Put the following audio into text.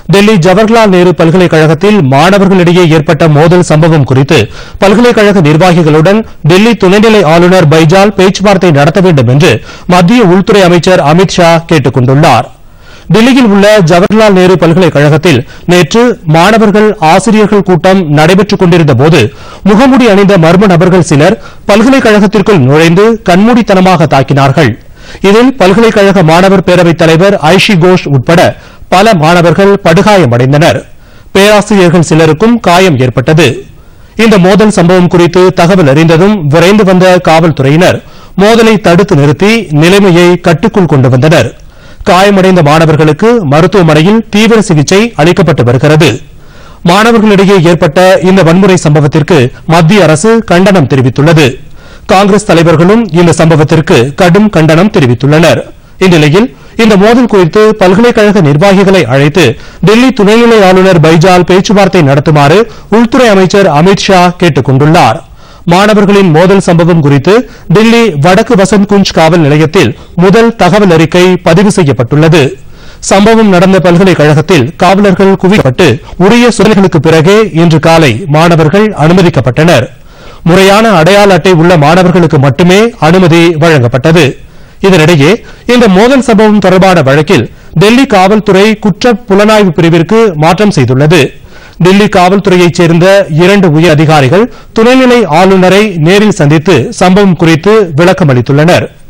டெல்லி ஜவஹர்லால் நேரு பல்கலைக்கழகத்தில் மாணவர்களிடையே ஏற்பட்ட மோதல் சம்பவம் குறித்து பல்கலைக்கழக நிர்வாகிகளுடன் டெல்லி துணைநிலை ஆளுநர் பைஜால் பேச்சுவார்த்தை நடத்த வேண்டும் என்று மத்திய உள்துறை அமைச்சர் அமித் ஷா கேட்டுக் கொண்டுள்ளார் டெல்லியில் உள்ள ஜவஹர்லால் நேரு பல்கலைக்கழகத்தில் நேற்று மாணவர்கள் ஆசிரியர்கள் கூட்டம் நடைபெற்றுக் கொண்டிருந்தபோது முகமூடி அணிந்த மர்ம நபர்கள் சிலர் பல்கலைக்கழகத்திற்குள் நுழைந்து கண்மூடித்தனமாக தாக்கினார்கள் இதில் பல்கலைக்கழக மாணவர் பேரவைத் தலைவர் ஐஷி கோஷ் உட்பட பல மாணவர்கள் படுகாயமடைந்தனர் பேராசிரியர்கள் சிலருக்கும் காயம் ஏற்பட்டது இந்த மோதல் சம்பவம் குறித்து தகவல் அறிந்ததும் விரைந்து வந்த காவல்துறையினர் மோதலை தடுத்து நிறுத்தி நிலைமையை கட்டுக்குள் கொண்டு வந்தனர் காயமடைந்த மாணவர்களுக்கு மருத்துவமனையில் தீவிர சிகிச்சை அளிக்கப்பட்டு வருகிறது மாணவர்களிடையே ஏற்பட்ட இந்த வன்முறை சம்பவத்திற்கு மத்திய அரசு கண்டனம் தெரிவித்துள்ளது காங்கிரஸ் தலைவர்களும் இந்த சம்பவத்திற்கு கடும் கண்டனம் தெரிவித்துள்ளனர் இந்நிலையில் இந்த மோதல் குறித்து பல்கலைக்கழக நிர்வாகிகளை அழைத்து டெல்லி துணைநிலை ஆளுநர் பைஜால் பேச்சுவார்த்தை நடத்துமாறு உள்துறை அமைச்சர் அமித் ஷா கேட்டுக் கொண்டுள்ளார் மாணவர்களின் மோதல் சம்பவம் குறித்து டெல்லி வடக்கு வசந்த் குஞ்ச் காவல் நிலையத்தில் முதல் தகவல் அறிக்கை பதிவு செய்யப்பட்டுள்ளது சம்பவம் நடந்த பல்கலைக்கழகத்தில் காவலர்கள் குவிக்கப்பட்டு உரிய சோதனைகளுக்கு பிறகே இன்று காலை மாணவர்கள் அனுமதிக்கப்பட்டனர் முறையான அடையாள அட்டை உள்ள மாணவர்களுக்கு மட்டுமே அனுமதி வழங்கப்பட்டது இதனிடையே இந்த மோதல் சம்பவம் தொடர்பான வழக்கில் டெல்லி காவல்துறை குற்ற புலனாய்வு பிரிவிற்கு மாற்றம் செய்துள்ளது டெல்லி காவல்துறையைச் சேர்ந்த இரண்டு உயர் அதிகாரிகள் துணைநிலை ஆளுநரை நேரில் சந்தித்து சம்பவம் குறித்து விளக்கம் அளித்துள்ளனா்